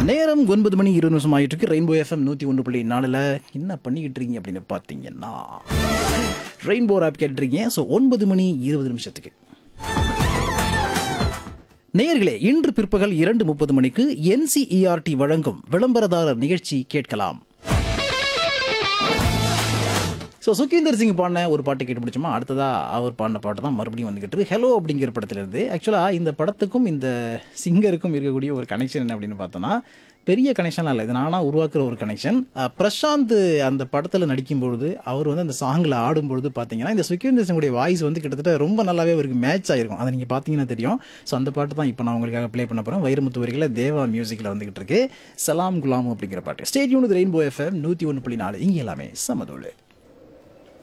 நேரம் ஒன்பது மணி இருபது நிமிஷம் ஆயிட்டு இருக்கு ரெயின்போ எஃப்எம் நூற்றி ஒன்று புள்ளி நாலில் என்ன பண்ணிக்கிட்டு இருக்கீங்க அப்படின்னு பார்த்தீங்கன்னா ரெயின்போ ஆப் கேட்டுருக்கீங்க ஸோ ஒன்பது மணி இருபது நிமிஷத்துக்கு நேயர்களே இன்று பிற்பகல் இரண்டு முப்பது மணிக்கு என்சிஇஆர்டி வழங்கும் விளம்பரதாரர் நிகழ்ச்சி கேட்கலாம் ஸோ சுகீந்தர் சிங் பாடின ஒரு பாட்டு கேட்டு முடிச்சோமா அடுத்ததா அவர் பாடின பாட்டு தான் மறுபடியும் வந்துகிட்டு இருக்கு ஹலோ அப்படிங்கிற படத்துலேருந்து ஆக்சுவலாக இந்த படத்துக்கும் இந்த சிங்கருக்கும் இருக்கக்கூடிய ஒரு கனெக்ஷன் என்ன அப்படின்னு பார்த்தோன்னா பெரிய கனெக்ஷன்லாம் இல்லை இது நானாக உருவாக்குற ஒரு கனெக்ஷன் பிரசாந்த் அந்த படத்தில் நடிக்கும்பொழுது அவர் வந்து அந்த சாங்கில் ஆடும்பொழுது பார்த்தீங்கன்னா இந்த சுகீந்தர் சிங்குடைய வாய்ஸ் வந்து கிட்டத்தட்ட ரொம்ப நல்லாவே அவருக்கு மேட்ச் ஆயிருக்கும் அதை நீங்கள் பார்த்தீங்கன்னா தெரியும் ஸோ அந்த பாட்டு தான் இப்போ நான் உங்களுக்காக ப்ளே பண்ண போகிறேன் வைரமுத்து வரிகளில் தேவா மியூசிக்கில் வந்துகிட்டு இருக்கு சலாம் குலாம் அப்படிங்கிற பாட்டு ஸ்டேடியூன் ரெயின்போ எஃப்எம் நூற்றி ஒன்று புள்ளி நாலு இங்கே எல்லாமே சமதோடு